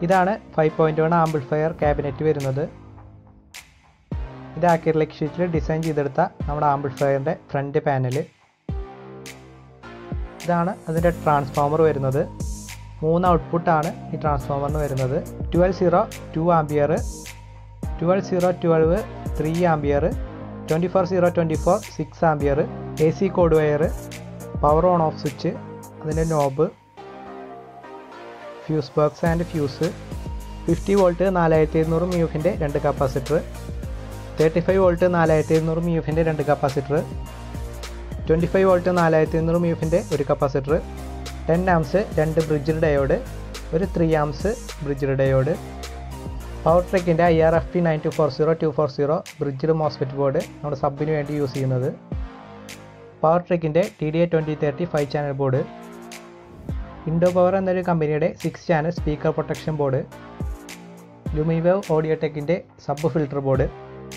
ഇതാണ് five point one amplifier cabinet വരുന്നത് ഇത് ആക്രിലിക് ഷീറ്റിൽ ഡിസൈൻ ചെയ്തെടുത്ത നമ്മുടെ ആംബിൾഫയറിൻ്റെ ഫ്രണ്ട് പാനൽ ഇതാണ് അതിൻ്റെ ട്രാൻസ്ഫോമർ വരുന്നത് മൂന്ന് ഔട്ട്പുട്ടാണ് ഈ ട്രാൻസ്ഫോമറിന് വരുന്നത് twelve zero two ampere twelve zero twelve three ampere twenty four zero twenty four six ampere A C code wire power on off switch അതിൻ്റെ knob fuse box and fuse fifty volt നാലായിരത്തി ഇരുന്നൂറ് മ്യൂഫിൻ്റെ രണ്ട് capacitor thirty five volt നാലായിരത്തി ഇരുന്നൂറ് മ്യൂഫിൻ്റെ രണ്ട് capacitor twenty five volt നാലായിരത്തി ഇരുന്നൂറ് മ്യൂഫിൻ്റെ ഒരു കപ്പാസിറ്റർ ടെൻ ആംസ് രണ്ട് ബ്രിഡ്ജ് ഡയോഡ് ഒരു three amps bridge diode power ട്രെക്കിൻ്റെ I R F P nine two four zero two four zero bridged MOSFET board നമ്മുടെ സബിന് വേണ്ടി യൂസ് ചെയ്യുന്നത് പവർ ട്രെക്കിൻ്റെ T D A twenty thirty five channel board Indo Power എന്നൊരു കമ്പനിയുടെ six channel speaker protection board Lumiwave audio ടെക്കിൻ്റെ sub filter board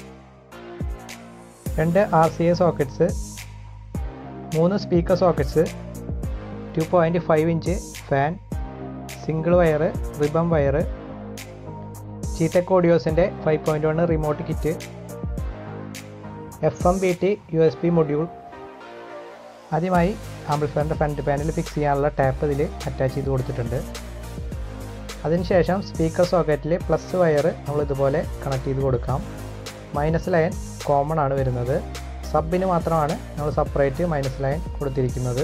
രണ്ട് R C A sockets മൂന്ന് speaker sockets two point five inch fan single wire ribbon wire ചീറ്റക് ഓഡിയോസിൻ്റെ five point one remote kit F M B T U S P module ആദ്യമായി ആംപ്ലിഫയറിൻ്റെ front panel fix ചെയ്യാനുള്ള tape ഇതിൽ attach ചെയ്ത് കൊടുത്തിട്ടുണ്ട് അതിനുശേഷം സ്പീക്കർ സോക്കറ്റിൽ പ്ലസ് വയർ നമ്മൾ ഇതുപോലെ കണക്ട് ചെയ്ത് കൊടുക്കാം മൈനസ് ലൈൻ കോമൺ ആണ് വരുന്നത് സബിന് മാത്രമാണ് നമ്മൾ സെപ്പറേറ്റ് മൈനസ് ലൈൻ കൊടുത്തിരിക്കുന്നത്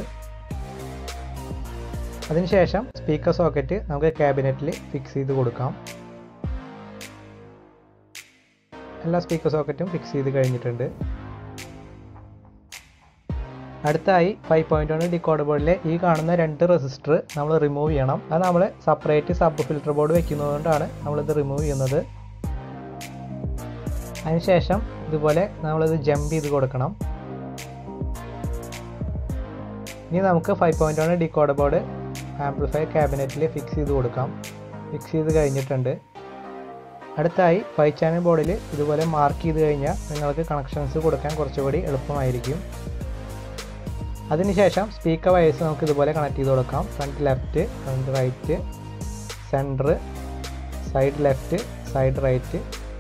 അതിനുശേഷം സ്പീക്കർ സോക്കറ്റ് നമുക്ക് ക്യാബിനറ്റിൽ ഫിക്സ് ചെയ്ത് കൊടുക്കാം എല്ലാ സ്പീക്കർ സോക്കറ്റും ഫിക്സ് ചെയ്ത് കഴിഞ്ഞിട്ടുണ്ട് അടുത്തായി ഫൈവ് പോയിൻറ്റ് വൺ ഡിക്കോഡ് ബോർഡിലെ ഈ കാണുന്ന രണ്ട് റെസിസ്റ്റർ നമ്മൾ റിമൂവ് ചെയ്യണം അത് നമ്മൾ സെപ്പറേറ്റ് സബ് ഫിൽറ്റർ ബോർഡ് വെക്കുന്നതുകൊണ്ടാണ് നമ്മളിത് റിമൂവ് ചെയ്യുന്നത് അതിനുശേഷം ഇതുപോലെ നമ്മളിത് ജമ്പ് ചെയ്ത് കൊടുക്കണം ഇനി നമുക്ക് five point one decode board amplifier ക്യാബിനറ്റിൽ ഫിക്സ് ചെയ്ത് കൊടുക്കാം ഫിക്സ് ചെയ്ത് കഴിഞ്ഞിട്ടുണ്ട് അടുത്തായി ഫൈവ് ചാനൽ ബോർഡിൽ ഇതുപോലെ മാർക്ക് ചെയ്ത് കഴിഞ്ഞാൽ നിങ്ങൾക്ക് കണക്ഷൻസ് കൊടുക്കാൻ കുറച്ചുകൂടി എളുപ്പമായിരിക്കും അതിനുശേഷം സ്പീക്കർ വയേഴ്സ് നമുക്ക് ഇതുപോലെ കണക്ട് ചെയ്ത് കൊടുക്കാം front left front right centre side left side right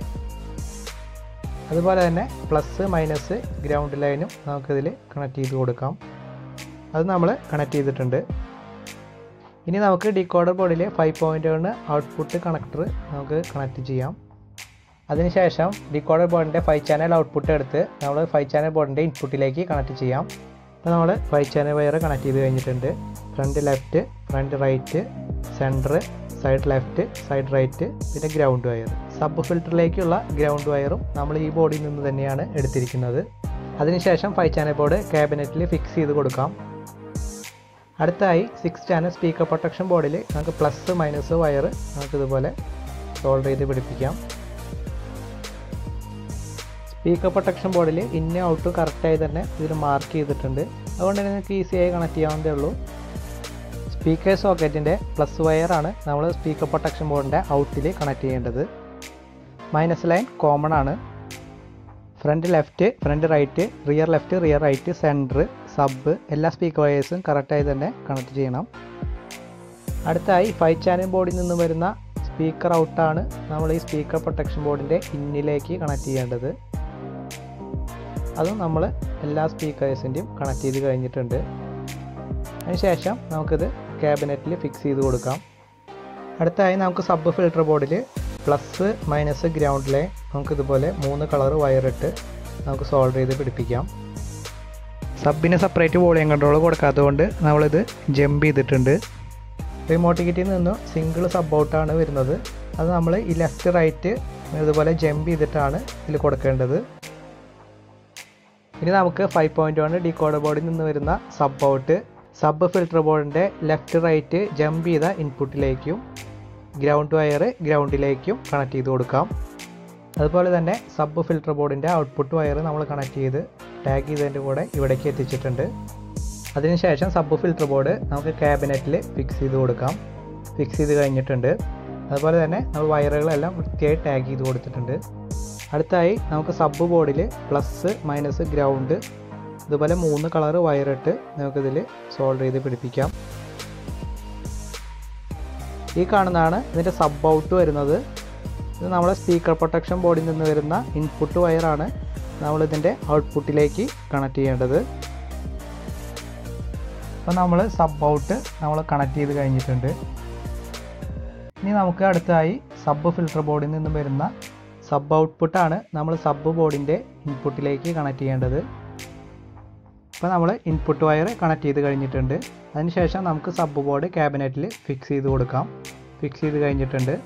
അതുപോലെ തന്നെ പ്ലസ് മൈനസ് ഗ്രൗണ്ട് ലൈനും നമുക്കിതിൽ കണക്ട് ചെയ്ത് കൊടുക്കാം അത് നമ്മൾ കണക്ട് ചെയ്തിട്ടുണ്ട് ഇനി നമുക്ക് ഡിക്കോഡർ ബോർഡിൽ five point one output connector നമുക്ക് കണക്ട് ചെയ്യാം അതിനുശേഷം ഡിക്കോഡർ ബോർഡിൻ്റെ ഫൈവ് ചാനൽ ഔട്ട്പുട്ട് എടുത്ത് നമ്മൾ ഫൈവ് ചാനൽ ബോർഡിൻ്റെ ഇൻപുട്ടിലേക്ക് കണക്ട് ചെയ്യാം അപ്പോൾ നമ്മൾ ഫൈവ് ചാനൽ വയർ കണക്ട് ചെയ്ത് കഴിഞ്ഞിട്ടുണ്ട് front left front right centre side left side right പിന്നെ ഗ്രൗണ്ട് വയർ സബ് ഫിൽറ്ററിലേക്കുള്ള ഗ്രൗണ്ട് വയറും നമ്മൾ ഈ ബോർഡിൽ നിന്ന് തന്നെയാണ് എടുത്തിരിക്കുന്നത് അതിനുശേഷം ഫൈവ് ചാനൽ ബോർഡ് ക്യാബിനറ്റിൽ ഫിക്സ് ചെയ്ത് കൊടുക്കാം അടുത്തായി സിക്സ് ചാനൽ സ്പീക്കർ പ്രൊട്ടക്ഷൻ ബോർഡിൽ നമുക്ക് പ്ലസ് മൈനസ് വയർ നമുക്ക് ഇതുപോലെ സോൾഡർ ചെയ്ത് പിടിപ്പിക്കാം സ്പീക്കർ പ്രൊട്ടക്ഷൻ ബോർഡിൽ ഇന്ന ഔട്ട് കറക്റ്റായി തന്നെ ഇതിൽ മാർക്ക് ചെയ്തിട്ടുണ്ട് അതുകൊണ്ട് തന്നെ നിങ്ങൾക്ക് ഈസിയായി കണക്ട് ചെയ്യാവുന്നതേ ഉള്ളൂ സ്പീക്കർ സോക്കറ്റിൻ്റെ പ്ലസ് വയറാണ് നമ്മൾ സ്പീക്കർ പ്രൊട്ടക്ഷൻ ബോർഡിൻ്റെ ഔട്ടിൽ കണക്ട് ചെയ്യേണ്ടത് മൈനസ് ലൈൻ കോമൺ ആണ് front left front right rear left rear right centre sub എല്ലാ സ്പീക്കർ വയേഴ്സും കറക്റ്റായി തന്നെ കണക്ട് ചെയ്യണം അടുത്തായി ഫൈവ് ചാനൽ ബോർഡിൽ നിന്ന് വരുന്ന സ്പീക്കർ ഔട്ടാണ് നമ്മൾ ഈ സ്പീക്കർ പ്രൊട്ടക്ഷൻ ബോർഡിൻ്റെ ഇന്നിലേക്ക് കണക്ട് ചെയ്യേണ്ടത് അതും നമ്മൾ എല്ലാ സ്പീക്കേഴ്സിൻ്റെയും കണക്ട് ചെയ്ത് കഴിഞ്ഞിട്ടുണ്ട് അതിനുശേഷം നമുക്കിത് ക്യാബിനറ്റിൽ ഫിക്സ് ചെയ്ത് കൊടുക്കാം അടുത്തായി നമുക്ക് സബ് ഫിൽട്ടർ ബോർഡിൽ പ്ലസ് മൈനസ് ഗ്രൗണ്ട് ലൈൻ നമുക്കിതുപോലെ മൂന്ന് കളർ വയറിട്ട് നമുക്ക് സോൾഡർ ചെയ്ത് പിടിപ്പിക്കാം സബിന് സെപ്പറേറ്റ് വോളിയം കൺട്രോൾ കൊടുക്കാത്തതുകൊണ്ട് നമ്മളിത് ജമ്പ് ചെയ്തിട്ടുണ്ട് റിമോട്ട് കിറ്റിൽ നിന്ന് സിംഗിൾ സബ് ഔട്ടാണ് വരുന്നത് അത് നമ്മൾ ഈ ലെഫ്റ്റ് റൈറ്റ് ഇതുപോലെ ജമ്പ് ചെയ്തിട്ടാണ് ഇതിൽ കൊടുക്കേണ്ടത് ഇനി നമുക്ക് ഫൈവ് പോയിൻറ്റ് വൺ ഡിക്കോഡർ ബോർഡിൽ നിന്ന് വരുന്ന സബ് ഔട്ട് സബ് ഫിൽട്ടർ ബോർഡിൻ്റെ ലെഫ്റ്റ് റൈറ്റ് ജമ്പ് ചെയ്ത ഇൻപുട്ടിലേക്കും ഗ്രൗണ്ട് വയർ ഗ്രൗണ്ടിലേക്കും കണക്ട് ചെയ്ത് കൊടുക്കാം അതുപോലെ തന്നെ സബ് ഫിൽട്ടർ ബോർഡിൻ്റെ ഔട്ട്പുട്ട് വയർ നമ്മൾ കണക്ട് ചെയ്ത് ടാഗ് ചെയ്തതിൻ്റെ കൂടെ ഇവിടേക്ക് എത്തിച്ചിട്ടുണ്ട് അതിനുശേഷം സബ് ഫിൽട്ടർ ബോർഡ് നമുക്ക് ക്യാബിനറ്റിൽ ഫിക്സ് ചെയ്ത് കൊടുക്കാം ഫിക്സ് ചെയ്ത് കഴിഞ്ഞിട്ടുണ്ട് അതുപോലെ തന്നെ നമ്മൾ വയറുകളെല്ലാം വൃത്തിയായി ടാഗ് ചെയ്ത് കൊടുത്തിട്ടുണ്ട് അടുത്തായി നമുക്ക് സബ് ബോർഡിൽ പ്ലസ് മൈനസ് ഗ്രൗണ്ട് ഇതുപോലെ മൂന്ന് കളർ വയറിട്ട് നമുക്കിതിൽ സോൾഡർ ചെയ്ത് പിടിപ്പിക്കാം ഈ കാണുന്നതാണ് ഇതിൻ്റെ സബ് ഔട്ട് വരുന്നത് ഇത് നമ്മളെ സ്പീക്കർ പ്രൊട്ടക്ഷൻ ബോർഡിൽ നിന്ന് വരുന്ന ഇൻപുട്ട് വയറാണ് നമ്മളിതിൻ്റെ ഔട്ട്പുട്ടിലേക്ക് കണക്ട് ചെയ്യേണ്ടത് അപ്പോൾ നമ്മൾ സബ് ഔട്ട് നമ്മൾ കണക്ട് ചെയ്ത് കഴിഞ്ഞിട്ടുണ്ട് ഇനി നമുക്ക് അടുത്തായി സബ് ഫിൽട്ടർ ബോർഡിൽ നിന്നും വരുന്ന സബ് ഔട്ട്പുട്ടാണ് നമ്മൾ സബ് ബോർഡിൻ്റെ ഇൻപുട്ടിലേക്ക് കണക്ട് ചെയ്യേണ്ടത് ഇപ്പോൾ നമ്മൾ ഇൻപുട്ട് വയർ കണക്ട് ചെയ്ത് കഴിഞ്ഞിട്ടുണ്ട് അതിനുശേഷം നമുക്ക് സബ് ബോർഡ് ക്യാബിനറ്റിൽ ഫിക്സ് ചെയ്ത് കൊടുക്കാം ഫിക്സ് ചെയ്ത് കഴിഞ്ഞിട്ടുണ്ട്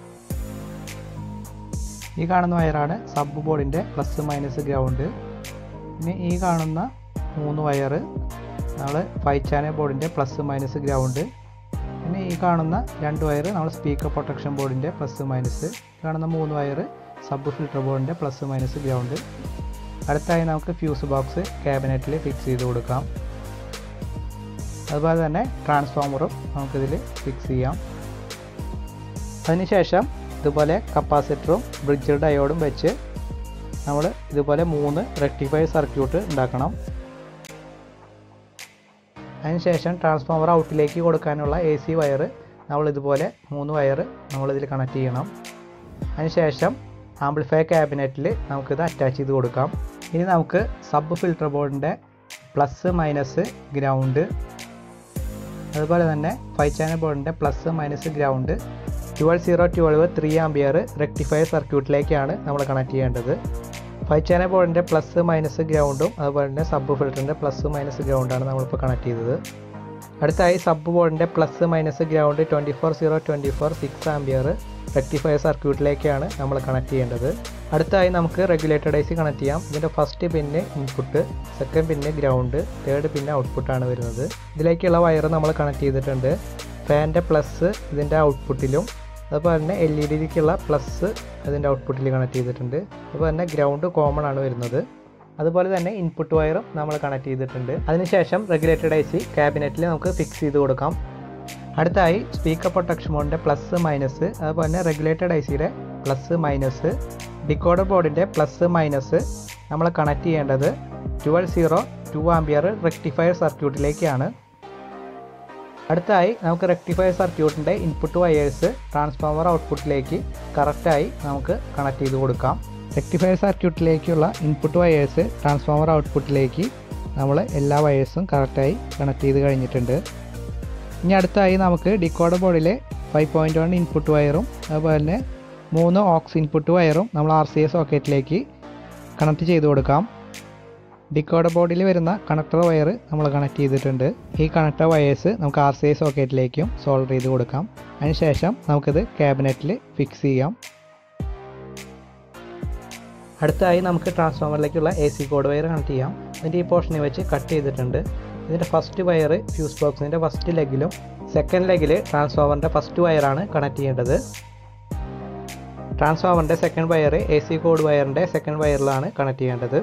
ഈ കാണുന്ന വയറാണ് സബ് ബോർഡിൻ്റെ പ്ലസ് മൈനസ് ഗ്രൗണ്ട് ഇനി ഈ കാണുന്ന മൂന്ന് വയർ നമ്മൾ ഫൈവ് ചാനൽ ബോർഡിൻ്റെ പ്ലസ് മൈനസ് ഗ്രൗണ്ട് പിന്നെ ഈ കാണുന്ന രണ്ട് വയർ നമ്മൾ സ്പീക്കർ പ്രൊട്ടക്ഷൻ ബോർഡിൻ്റെ പ്ലസ് മൈനസ് കാണുന്ന മൂന്ന് വയർ സബ് ഫിൽട്ടർ ബോർഡിൻ്റെ പ്ലസ് മൈനസ് ഗ്രൗണ്ട് അടുത്തായി നമുക്ക് ഫ്യൂസ് ബോക്സ് ക്യാബിനറ്റിൽ ഫിക്സ് ചെയ്ത് കൊടുക്കാം അതുപോലെ തന്നെ ട്രാൻസ്ഫോമറും നമുക്കിതിൽ ഫിക്സ് ചെയ്യാം അതിനുശേഷം ഇതുപോലെ കപ്പാസിറ്ററും ബ്രിഡ്ജ് ഡയോഡും വെച്ച് നമ്മൾ ഇതുപോലെ മൂന്ന് റെക്ടിഫൈ സർക്യൂട്ട് ഉണ്ടാക്കണം അതിനുശേഷം ട്രാൻസ്ഫോമർ ഔട്ടിലേക്ക് കൊടുക്കാനുള്ള എ സി വയർ നമ്മൾ ഇതുപോലെ മൂന്ന് വയർ നമ്മളിതിൽ കണക്ട് ചെയ്യണം അതിനുശേഷം ആംപ്ലിഫയർ ക്യാബിനറ്റിൽ നമുക്കിത് അറ്റാച്ച് ചെയ്ത് കൊടുക്കാം ഇനി നമുക്ക് സബ് ഫിൽട്ടർ ബോർഡിൻ്റെ പ്ലസ് മൈനസ് ഗ്രൗണ്ട് അതുപോലെ തന്നെ ഫൈവ് ചാനൽ ബോർഡിൻ്റെ plus minus ground twelve zero twelve three ampere rectifier സർക്യൂട്ടിലേക്കാണ് നമ്മൾ കണക്ട് ചെയ്യേണ്ടത് ഫൈവ് ചാനൽ ബോർഡിൻ്റെ പ്ലസ് മൈനസ് ഗ്രൗണ്ടും അതുപോലെ തന്നെ സബ് ഫിൽറ്ററിൻ്റെ പ്ലസ് മൈനസ് ഗ്രൗണ്ടാണ് നമ്മളിപ്പോൾ കണക്ട് ചെയ്തത് അടുത്തായി സബ് ബോർഡിൻ്റെ plus minus ground twenty four zero twenty four six ampere rectifier സർക്യൂട്ടിലേക്കാണ് നമ്മൾ കണക്ട് ചെയ്യേണ്ടത് അടുത്തായി നമുക്ക് റെഗുലേറ്റഡ് ഐ സി കണക്ട് ചെയ്യാം ഇതിൻ്റെ first pin input second pin ground third പിന്നെ ഔട്ട്പുട്ടാണ് വരുന്നത് ഇതിലേക്കുള്ള വയർ നമ്മൾ കണക്ട് ചെയ്തിട്ടുണ്ട് ഫാൻ്റെ പ്ലസ് ഇതിൻ്റെ ഔട്ട്പുട്ടിലും അതുപോലെ തന്നെ എൽ ഇ ഡിക്കുള്ള പ്ലസ് അതിൻ്റെ ഔട്ട്പുട്ടിൽ കണക്ട് ചെയ്തിട്ടുണ്ട് അതുപോലെ തന്നെ ഗ്രൗണ്ട് കോമൺ ആണ് വരുന്നത് അതുപോലെ തന്നെ ഇൻപുട്ട് വയറും നമ്മൾ കണക്ട് ചെയ്തിട്ടുണ്ട് അതിനുശേഷം റെഗുലേറ്റഡ് ഐ സി ക്യാബിനറ്റിൽ നമുക്ക് ഫിക്സ് ചെയ്ത് കൊടുക്കാം അടുത്തായി സ്പീക്കർ പ്രൊട്ടക്ഷൻ ബോർഡിൻ്റെ പ്ലസ് മൈനസ് അതുപോലെ തന്നെ റെഗുലേറ്റഡ് ഐ സിയുടെ പ്ലസ് മൈനസ് ഡിക്കോഡർ ബോർഡിൻ്റെ പ്ലസ് മൈനസ് നമ്മൾ കണക്ട് ചെയ്യേണ്ടത് twelve zero two ampere rectifier സർക്യൂട്ടിലേക്കാണ് അടുത്തായി നമുക്ക് റെക്ടിഫയർ സർക്യൂട്ടിൻ്റെ ഇൻപുട്ട് വയേഴ്സ് ട്രാൻസ്ഫോമർ ഔട്ട്പുട്ടിലേക്ക് കറക്റ്റായി നമുക്ക് കണക്ട് ചെയ്ത് കൊടുക്കാം റെക്ടിഫയർ സർക്യൂട്ടിലേക്കുള്ള ഇൻപുട്ട് വയേഴ്സ് ട്രാൻസ്ഫോമർ ഔട്ട്പുട്ടിലേക്ക് നമ്മൾ എല്ലാ വയേഴ്സും കറക്റ്റായി കണക്ട് ചെയ്ത് കഴിഞ്ഞിട്ടുണ്ട് ഇനി അടുത്തായി നമുക്ക് ഡിക്കോഡർ ബോർഡിലെ ഫൈവ് പോയിൻറ്റ് വൺ ഇൻപുട്ട് വയറും അതുപോലെ തന്നെ മൂന്ന് ഓക്സ് ഇൻപുട്ട് വയറും നമ്മൾ ആർ സി എസ് സോക്കറ്റിലേക്ക് കണക്ട് ചെയ്ത് കൊടുക്കാം ഡിക്കോഡർ ബോർഡിൽ വരുന്ന കണക്ടർ വയർ നമ്മൾ കണക്ട് ചെയ്തിട്ടുണ്ട് ഈ കണക്ടർ വയേഴ്സ് നമുക്ക് ആർ സി ഐ സോക്കറ്റിലേക്കും സോൾഡർ ചെയ്ത് കൊടുക്കാം അതിനുശേഷം നമുക്കിത് ക്യാബിനറ്റിൽ ഫിക്സ് ചെയ്യാം അടുത്തായി നമുക്ക് ട്രാൻസ്ഫോമറിലേക്കുള്ള A C code wire connect ചെയ്യാം അതിൻ്റെ ഈ പോർഷനെ വെച്ച് കട്ട് ചെയ്തിട്ടുണ്ട് ഇതിൻ്റെ ഫസ്റ്റ് വയർ ഫ്യൂസ് ബോക്സിൻ്റെ ഫസ്റ്റ് ലെഗിലും സെക്കൻഡ് ലെഗിൽ ട്രാൻസ്ഫോമറിൻ്റെ ഫസ്റ്റ് വയറാണ് കണക്ട് ചെയ്യേണ്ടത് ട്രാൻസ്ഫോമറിൻ്റെ second wire A C cord വയറിൻ്റെ സെക്കൻഡ് വയറിലാണ് കണക്ട് ചെയ്യേണ്ടത്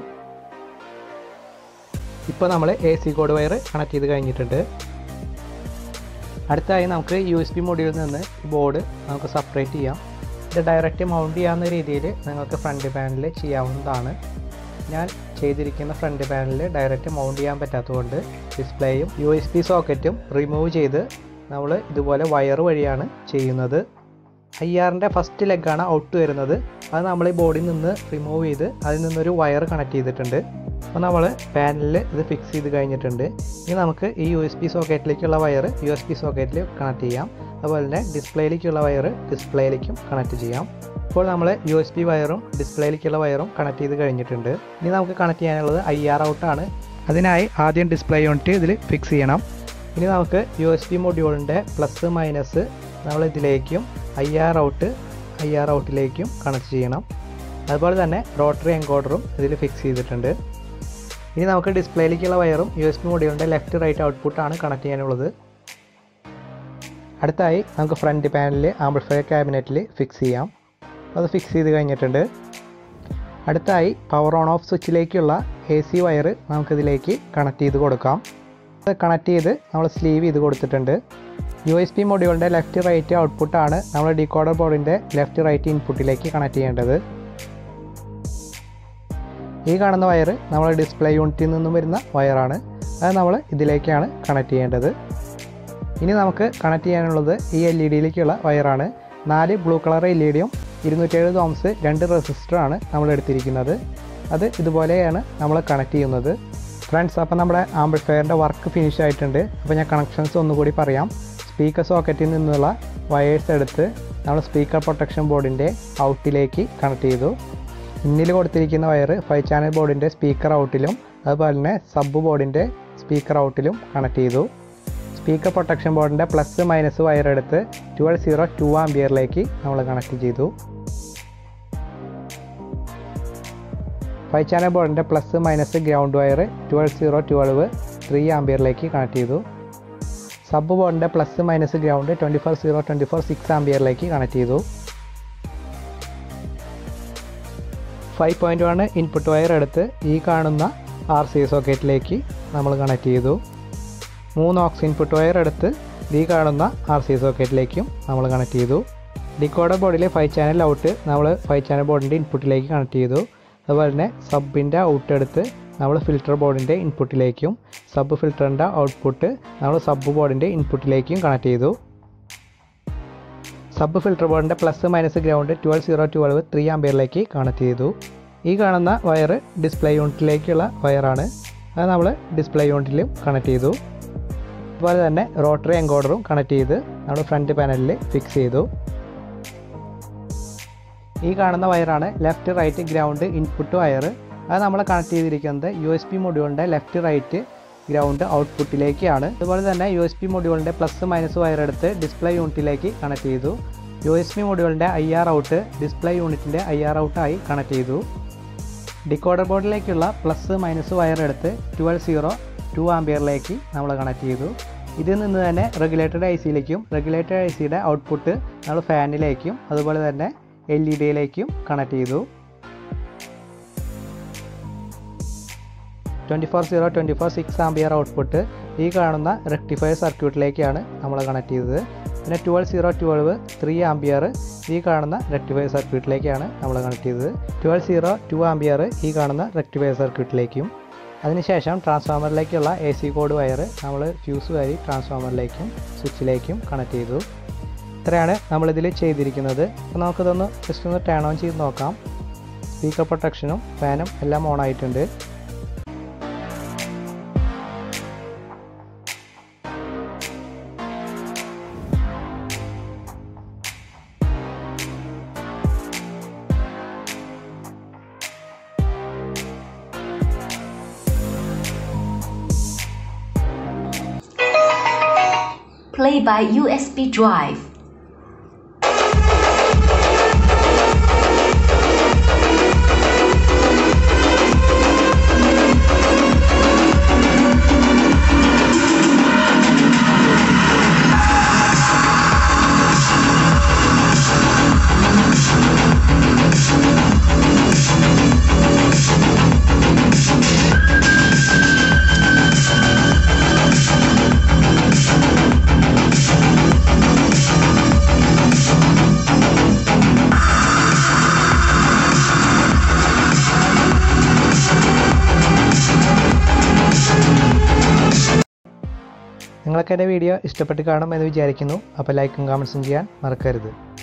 ഇപ്പോൾ നമ്മൾ A C code wire connect ചെയ്ത് കഴിഞ്ഞിട്ടുണ്ട് അടുത്തായി നമുക്ക് യു എസ് ബി മൊഡ്യൂളിൽ നിന്ന് ഈ ബോർഡ് നമുക്ക് സെപ്പറേറ്റ് ചെയ്യാം ഇത് ഡയറക്റ്റ് മൗണ്ട് ചെയ്യാവുന്ന രീതിയിൽ നിങ്ങൾക്ക് ഫ്രണ്ട് പാനലിൽ ചെയ്യാവുന്നതാണ് ഞാൻ ചെയ്തിരിക്കുന്ന ഫ്രണ്ട് പാനലിൽ ഡയറക്റ്റ് മൗണ്ട് ചെയ്യാൻ പറ്റാത്തതുകൊണ്ട് ഡിസ്പ്ലേയും യു എസ് ബി സോക്കറ്റും റിമൂവ് ചെയ്ത് നമ്മൾ ഇതുപോലെ വയർ വഴിയാണ് ചെയ്യുന്നത് ഐ ആറിൻ്റെ ഫസ്റ്റ് ലെഗാണ് ഔട്ട് വരുന്നത് അത് നമ്മൾ ഈ ബോർഡിൽ നിന്ന് റിമൂവ് ചെയ്ത് അതിൽ നിന്നൊരു വയർ കണക്ട് ചെയ്തിട്ടുണ്ട് അപ്പോൾ നമ്മൾ പാനലിൽ ഇത് ഫിക്സ് ചെയ്ത് കഴിഞ്ഞിട്ടുണ്ട് ഇനി നമുക്ക് ഈ യു എസ് ബി സോക്കറ്റിലേക്കുള്ള വയർ യു എസ് ബി സോക്കറ്റിൽ കണക്ട് ചെയ്യാം അതുപോലെ തന്നെ ഡിസ്പ്ലേയിലേക്കുള്ള വയർ ഡിസ്പ്ലേയിലേക്കും കണക്ട് ചെയ്യാം ഇപ്പോൾ നമ്മൾ യു എസ് ബി വയറും ഡിസ്പ്ലേയിലേക്കുള്ള വയറും കണക്ട് ചെയ്ത് കഴിഞ്ഞിട്ടുണ്ട് ഇനി നമുക്ക് കണക്ട് ചെയ്യാനുള്ളത് ഐ ആർ ഔട്ടാണ് അതിനായി ആദ്യം ഡിസ്പ്ലേ യൂണിറ്റ് ഇതിൽ ഫിക്സ് ചെയ്യണം ഇനി നമുക്ക് യു എസ് ബി മൊഡ്യൂളിൻ്റെ പ്ലസ് മൈനസ് നമ്മൾ ഇതിലേക്കും I R out I R ഔട്ടിലേക്കും കണക്ട് ചെയ്യണം അതുപോലെ തന്നെ റോട്ടറി എൻകോഡറും ഇതിൽ ഫിക്സ് ചെയ്തിട്ടുണ്ട് ഇനി നമുക്ക് ഡിസ്പ്ലേയിലേക്കുള്ള വയറും യു എസ് ബി മൊഡ്യൂളിൻ്റെ ലെഫ്റ്റ് റൈറ്റ് ഔട്ട്പുട്ടാണ് കണക്ട് ചെയ്യാനുള്ളത് അടുത്തായി നമുക്ക് ഫ്രണ്ട് പാനലിൽ ആംപ്ലിഫയർ ക്യാബിനറ്റിൽ ഫിക്സ് ചെയ്യാം അത് ഫിക്സ് ചെയ്ത് കഴിഞ്ഞിട്ടുണ്ട് അടുത്തായി പവർ ഓൺ ഓഫ് സ്വിച്ചിലേക്കുള്ള എ സി വയർ നമുക്കിതിലേക്ക് കണക്ട് ചെയ്ത് കൊടുക്കാം അത് കണക്ട് ചെയ്ത് നമ്മൾ സ്ലീവ് ചെയ്ത് കൊടുത്തിട്ടുണ്ട് യു എസ് പി മൊഡ്യൂളിൻ്റെ ലെഫ്റ്റ് റൈറ്റ് ഔട്ട്പുട്ടാണ് നമ്മൾ ഡിക്കോഡർ ബോർഡിൻ്റെ ലെഫ്റ്റ് റൈറ്റ് ഇൻപുട്ടിലേക്ക് കണക്ട് ചെയ്യേണ്ടത് ഈ കാണുന്ന വയർ നമ്മൾ ഡിസ്പ്ലേ യൂണിറ്റിൽ നിന്നും വരുന്ന വയറാണ് അത് നമ്മൾ ഇതിലേക്കാണ് കണക്ട് ചെയ്യേണ്ടത് ഇനി നമുക്ക് കണക്ട് ചെയ്യാനുള്ളത് ഈ എൽ ഇ ഡിയിലേക്കുള്ള വയറാണ് നാല് ബ്ലൂ കളർ എൽ ഇ ഡിയും ഇരുന്നൂറ്റി എഴുപത് ഓംസ് രണ്ട് റെസിസ്റ്ററാണ് നമ്മൾ എടുത്തിരിക്കുന്നത് അത് ഇതുപോലെയാണ് നമ്മൾ കണക്ട് ചെയ്യുന്നത് ഫ്രണ്ട്സ് അപ്പോൾ നമ്മുടെ ആംബിൾഫയറിൻ്റെ വർക്ക് ഫിനിഷ് ആയിട്ടുണ്ട് അപ്പോൾ ഞാൻ കണക്ഷൻസ് ഒന്നുകൂടി പറയാം സ്പീക്കർ സോക്കറ്റിൽ നിന്നുള്ള വയേഴ്സ് എടുത്ത് നമ്മൾ സ്പീക്കർ പ്രൊട്ടക്ഷൻ ബോർഡിൻ്റെ ഔട്ടിലേക്ക് കണക്ട് ചെയ്തു ഇന്നിൽ കൊടുത്തിരിക്കുന്ന വയർ ഫൈവ് ചാനൽ ബോർഡിൻ്റെ സ്പീക്കർ ഔട്ടിലും അതുപോലെ തന്നെ സബ് ബോർഡിൻ്റെ സ്പീക്കർ ഔട്ടിലും കണക്ട് ചെയ്തു സ്പീക്കർ പ്രൊട്ടക്ഷൻ ബോർഡിൻ്റെ പ്ലസ് മൈനസ് വയർ എടുത്ത് ട്വൽവ് സീറോ ടു ആംബിയറിലേക്ക് നമ്മൾ കണക്ട് ചെയ്തു ഫൈവ് ചാനൽ ബോർഡിൻ്റെ plus minus ground wire twelve zero twelve three ആംബിയറിലേക്ക് കണക്ട് ചെയ്തു സബ് ബോർഡിൻ്റെ plus minus ground twenty four zero twenty four six ആംബിയറിലേക്ക് കണക്ട് ചെയ്തു five point one input wire എടുത്ത് ഈ കാണുന്ന ആർ സി സോക്കറ്റിലേക്ക് നമ്മൾ കണക്ട് ചെയ്തു മൂന്ന് ഓക്സ് ഇൻപുട്ട് വയർ എടുത്ത് ഈ കാണുന്ന ആർ സി സോക്കറ്റിലേക്കും നമ്മൾ കണക്ട് ചെയ്തു ഡിക്കോഡർ ബോർഡിലെ ഫൈവ് ചാനൽ ഔട്ട് നമ്മൾ ഫൈവ് ചാനൽ ബോർഡിൻ്റെ ഇൻപുട്ടിലേക്ക് കണക്ട് ചെയ്തു അതുപോലെ തന്നെ സബിൻ്റെ ഔട്ട് എടുത്ത് നമ്മൾ ഫിൽറ്റർ ബോർഡിൻ്റെ ഇൻപുട്ടിലേക്കും സബ് ഫിൽറ്ററിൻ്റെ ഔട്ട്പുട്ട് നമ്മൾ സബ് ബോർഡിൻ്റെ ഇൻപുട്ടിലേക്കും കണക്ട് ചെയ്തു സബ് ഫിൽറ്റർ ബോർഡിൻ്റെ plus minus ground twelve zero twelve three ആംബിയറിലേക്ക് കണക്ട് ചെയ്തു ഈ കാണുന്ന വയർ ഡിസ്പ്ലേ യൂണിറ്റിലേക്കുള്ള വയറാണ് അത് നമ്മൾ ഡിസ്പ്ലേ യൂണിറ്റിലും കണക്ട് ചെയ്തു അതുപോലെ തന്നെ റോട്ടറി എൻകോഡറും കണക്ട് ചെയ്ത് നമ്മൾ ഫ്രണ്ട് പാനലിൽ ഫിക്സ് ചെയ്തു ഈ കാണുന്ന വയറാണ് left right ground input wire അത് നമ്മൾ കണക്ട് ചെയ്തിരിക്കുന്നത് യു എസ് പി മൊഡ്യൂളിൻ്റെ ലെഫ്റ്റ് റൈറ്റ് ഗ്രൗണ്ട് ഔട്ട്പുട്ടിലേക്കാണ് അതുപോലെ തന്നെ യു എസ് പി മൊഡ്യൂളിൻ്റെ പ്ലസ് മൈനസ് വയർ എടുത്ത് ഡിസ്പ്ലേ യൂണിറ്റിലേക്ക് കണക്ട് ചെയ്തു യു എസ് പി മൊഡ്യൂളിൻ്റെ ഐ ആർ ഔട്ട് ഡിസ്പ്ലേ യൂണിറ്റിൻ്റെ ഐ ആർ ഔട്ടായി കണക്ട് ചെയ്തു ഡിക്കോഡർ ബോർഡിലേക്കുള്ള പ്ലസ് മൈനസ് വയർ എടുത്ത് ട്വൽവ് സീറോ ടു ആംബിയറിലേക്ക് നമ്മൾ കണക്ട് ചെയ്തു ഇതിൽ നിന്ന് തന്നെ റെഗുലേറ്റഡ് ഐ സിയിലേക്കും റെഗുലേറ്റഡ് ഐ സിയുടെ ഔട്ട്പുട്ട് നമ്മൾ ഫാനിലേക്കും അതുപോലെ തന്നെ എൽ ഇ ഡിയിലേക്കും കണക്ട് ചെയ്തു twenty four zero twenty four six ampere output ഈ കാണുന്ന റെക്ടിഫയർ സർക്യൂട്ടിലേക്കാണ് നമ്മൾ കണക്ട് ചെയ്തത് പിന്നെ twelve zero twelve three ampere ഈ കാണുന്ന റെക്ടിഫയർ സർക്യൂട്ടിലേക്കാണ് നമ്മൾ കണക്ട് ചെയ്തത് ട്വൽവ് സീറോ ടു ആംബിയർ ഈ കാണുന്ന റെക്ടിഫയർ സർക്യൂട്ടിലേക്കും അതിനുശേഷം ട്രാൻസ്ഫോമറിലേക്കുള്ള എ സി കോഡ് വയർ നമ്മൾ ഫ്യൂസ് വഴി ട്രാൻസ്ഫോമറിലേക്കും സ്വിച്ചിലേക്കും കണക്ട് ചെയ്തു ഇത്രയാണ് നമ്മളിതിൽ ചെയ്തിരിക്കുന്നത് അപ്പോൾ നമുക്കിതൊന്ന് ജസ്റ്റ് ഒന്ന് ടേൺ ഓൺ ചെയ്ത് നോക്കാം സ്പീക്കർ പ്രൊട്ടക്ഷനും ഫാനും എല്ലാം ഓൺ ആയിട്ടുണ്ട് Play by USB drive. നിങ്ങൾക്ക് എൻ്റെ വീഡിയോ ഇഷ്ടപ്പെട്ട് കാണും എന്ന് വിചാരിക്കുന്നു അപ്പോൾ ലൈക്കും കമൻസും ചെയ്യാൻ മറക്കരുത്